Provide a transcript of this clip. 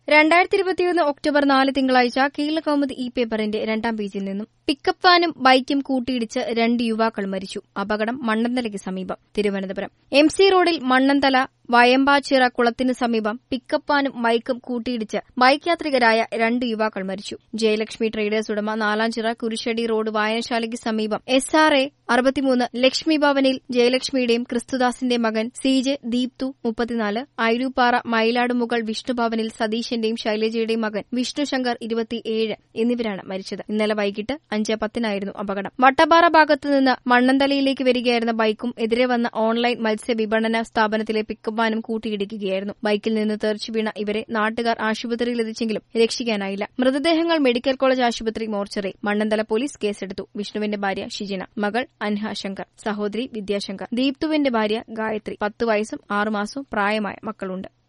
രണ്ടായിരത്തി ഇരുപത്തിയൊന്ന് ഒക്ടോബർ നാല് തിങ്കളാഴ്ച കേരള കൗമുദി ഇ പേപ്പറിന്റെ രണ്ടാം പേജിൽ നിന്നും പിക്കപ്പ് വാനും ബൈക്കും കൂട്ടിയിടിച്ച് രണ്ട് യുവാക്കൾ മരിച്ചു അപകടം മണ്ണന്തലയ്ക്ക് സമീപം തിരുവനന്തപുരം എം സി റോഡിൽ മണ്ണന്തല വയമ്പാച്ചിറ കുളത്തിന് സമീപം പിക്കപ്പ് വാനും ബൈക്കും കൂട്ടിയിടിച്ച് ബൈക്ക് യാത്രികരായ രണ്ട് യുവാക്കൾ മരിച്ചു ജയലക്ഷ്മി ട്രേഡേഴ്സ് ഉടമ നാലാഞ്ചിറ കുരിശടി റോഡ് വായനശാലയ്ക്ക് സമീപം എസ് ആർ എ അറുപത്തിമൂന്ന് ലക്ഷ്മി ഭവനിൽ ജയലക്ഷ്മിയുടെയും ക്രിസ്തുദാസിന്റെ മകൻ സി ജെ ദീപ്തു മുപ്പത്തിനാല് ഐരൂപ്പാറ മയിലാടുമുകൾ വിഷ്ണുഭവനിൽ സതീശന്റെയും ശൈലജയുടെയും മകൻ വിഷ്ണുശങ്കർ ഇരുപത്തിയേഴ് എന്നിവരാണ് മരിച്ചത് ഇന്നലെ വൈകിട്ട് അഞ്ച് പത്തിനായിരുന്നു അപകടം വട്ടപ്പാറ ഭാഗത്തു നിന്ന് മണ്ണന്തലയിലേക്ക് വരികയായിരുന്ന ബൈക്കും എതിരെ വന്ന ഓൺലൈൻ മത്സ്യ വിപണന സ്ഥാപനത്തിലെ പിക്കപ്പ് വാനും കൂട്ടിയിടിക്കുകയായിരുന്നു ബൈക്കിൽ നിന്ന് തെറിച്ചു വീണ ഇവരെ നാട്ടുകാർ ആശുപത്രിയിൽ എത്തിച്ചെങ്കിലും രക്ഷിക്കാനായില്ല മൃതദേഹങ്ങൾ മെഡിക്കൽ കോളേജ് ആശുപത്രി മോർച്ചറി മണ്ണന്തല പോലീസ് കേസെടുത്തു വിഷ്ണുവിന്റെ ഭാര്യ ഷിജിന മകൾ അൻഹ ശങ്കർ സഹോദരി വിദ്യാശങ്കർ ദീപ്തുവിന്റെ ഭാര്യ ഗായത്രി പത്ത് വയസ്സും ആറുമാസവും പ്രായമായ മക്കളുണ്ട്